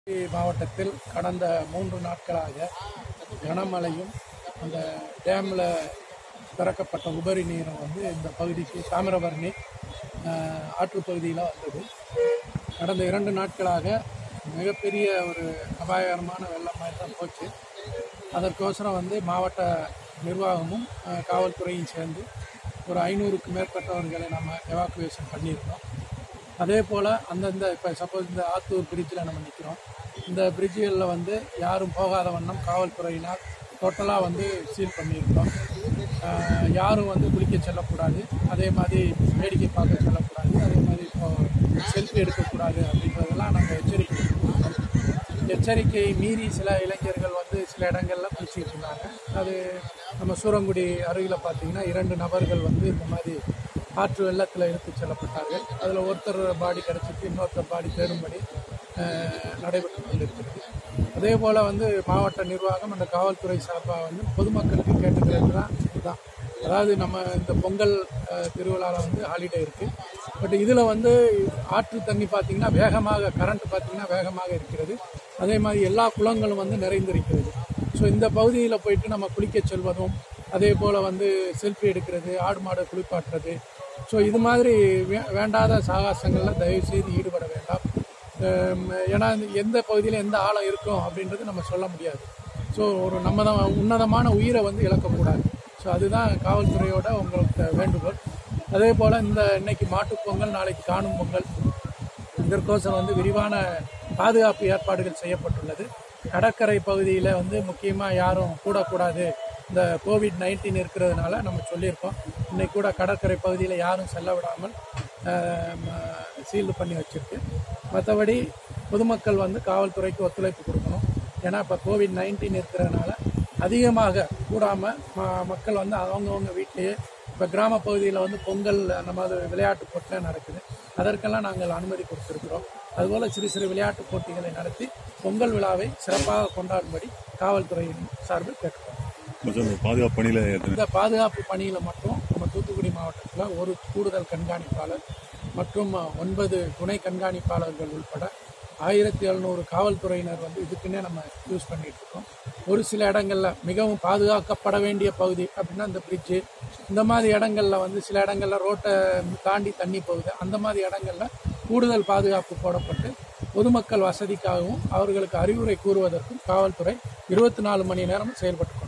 தூத்துக்குடி மாவட்டத்தில் கடந்த மூன்று நாட்களாக கனமழையும் அந்த டேமில் திறக்கப்பட்ட உபரி நீரும் வந்து இந்த பகுதிக்கு தாமிரபரணி ஆஹ், ஆற்றுப் பகுதியில் வந்தது கடந்த இரண்டு நாட்களாக மிகப்பெரிய ஒரு அபாயகரமான வெள்ளம் மாதிரி தான் போச்சு அதற்கோசரம் வந்து மாவட்ட நிர்வாகமும் ஆஹ், காவல்துறையும் சேர்ந்து ஒரு ஐநூறுக்கு மேற்பட்டவர்களை நம்ம எவாக்குவேஷன் பண்ணியிருந்தோம் அதே போல் அந்தந்த இப்போ சப்போஸ் இந்த ஆத்தூர் பிரிட்ஜில் நம்ம நிற்கிறோம் இந்த பிரிட்ஜுகளில் வந்து யாரும் போகாத வண்ணம் காவல்துறையினர் டோட்டலாக வந்து சீல் பண்ணியிருக்கோம் ஆஹ் யாரும் வந்து குளிக்க செல்லக்கூடாது அதே மாதிரி வேடிக்கை பார்க்க செல்லக்கூடாது அதே மாதிரி இப்போ செல்ஃபி எடுக்கக்கூடாது அப்படின்றதெல்லாம் நாங்கள் எச்சரிக்கை கொடுத்துருக்கோம் எச்சரிக்கை மீறி சில இளைஞர்கள் வந்து சில இடங்கள்ல குளிச்சிட்டு இருந்தாங்க அது நம்ம சூரங்குடி அருகில் பார்த்தீங்கன்னா இரண்டு நபர்கள் வந்து இந்த மாதிரி ஆற்று வெள்ளத்தில் எடுத்து செல்லப்பட்டார்கள் அதில் ஒருத்தர் பாடி கிடச்சிட்டு இன்னொருத்தர் பாடி தேடும்படி அஹ், நடைபெற்று கொண்டிருக்கிறது அதே போல் வந்து மாவட்ட நிர்வாகம் அந்த காவல்துறை சார்பாக வந்து பொதுமக்களுக்கு கேட்டுக்கிறது தான் இதுதான் அதாவது நம்ம இந்த பொங்கல் அஹ், திருவிழாவில் வந்து ஹாலிடே இருக்குது பட் இதில் வந்து ஆற்று தண்ணி பார்த்தீங்கன்னா வேகமாக கரண்ட் பார்த்தீங்கன்னா வேகமாக இருக்கிறது அதே மாதிரி எல்லா குளங்களும் வந்து நிறைந்திருக்கிறது ஸோ இந்த பகுதியில் போயிட்டு நம்ம குளிக்க செல்வதும் அதே போல் வந்து செல்ஃபி எடுக்கிறது ஆடு மாடு குளிப்பாட்டுறது ஸோ இது மாதிரி வே- வேண்டாத சாகசங்களில் தயவு செய்து ஈடுபட வேண்டாம் அஹ் ஏன்னா இந்த எந்த பகுதியில் எந்த ஆழம் இருக்கும் அப்படின்றது நம்ம சொல்ல முடியாது ஸோ ஒரு நம்ம தான் உன்னதமான உயிரை வந்து இழக்கக்கூடாது ஸோ அதுதான் காவல்துறையோட உங்களுக்கு வேண்டுகோள் அதே போல் இந்த இன்னைக்கு மாட்டுப் பொங்கல் நாளைக்கு காணும் பொங்கல் இதற்கோசரம் வந்து விரிவான பாதுகாப்பு ஏற்பாடுகள் செய்யப்பட்டுள்ளது கடற்கரை பகுதியில் வந்து முக்கியமாக யாரும் கூடக்கூடாது இந்த கோவிட் நைன்டீன் இருக்கிறதுனால நம்ம சொல்லியிருக்கோம் இன்னைக்கு கூட கடற்கரை பகுதியில் யாரும் செல்ல விடாமல் சீல்டு பண்ணி வச்சிருக்கு மற்றபடி பொதுமக்கள் வந்து காவல்துறைக்கு ஒத்துழைப்பு கொடுக்கணும் ஏன்னா இப்போ கோவிட் நைன்டீன் இருக்கிறதுனால அதிகமாக கூடாமல் மக்கள் வந்து அவங்கவுங்க வீட்டிலேயே இப்போ கிராம பகுதியில் வந்து பொங்கல் அந்த மாதிரி விளையாட்டு போட்டிலாம் நடக்குது அதற்கெல்லாம் நாங்கள் அனுமதி கொடுத்திருக்கிறோம் அதுபோல் சிறு சிறு விளையாட்டு போட்டிகளை நடத்தி பொங்கல் விழாவை சிறப்பாக கொண்டாடும்படி காவல்துறையின் சார்பில் கேட்டுக்கோம் கொஞ்சம் இந்த பாதுகாப்பு பணியில் இந்த பாதுகாப்பு பணியில் மட்டும் நம்ம தூத்துக்குடி மாவட்டத்தில் ஒரு கூடுதல் கண்காணிப்பாளர் மற்றும் ஒன்பது துணை கண்காணிப்பாளர்கள் உட்பட ஆயிரத்தி எழுநூறு காவல்துறையினர் வந்து இதுக்குன்னே நம்ம யூஸ் பண்ணிட்டு இருக்கோம் ஒரு சில இடங்கள்ல மிகவும் பாதுகாக்கப்பட வேண்டிய பகுதி அப்படின்னா இந்த பிரிட்ஜு இந்த மாதிரி இடங்கள்ல வந்து சில இடங்கள்ல ரோட்டை தாண்டி தண்ணி போகுது அந்த மாதிரி இடங்கள்ல கூடுதல் பாதுகாப்பு போடப்பட்டு பொதுமக்கள் வசதிக்காகவும் அவர்களுக்கு அறிவுரை கூறுவதற்கும் காவல்துறை இருபத்தி நாலு மணி நேரம் செயல்பட்டு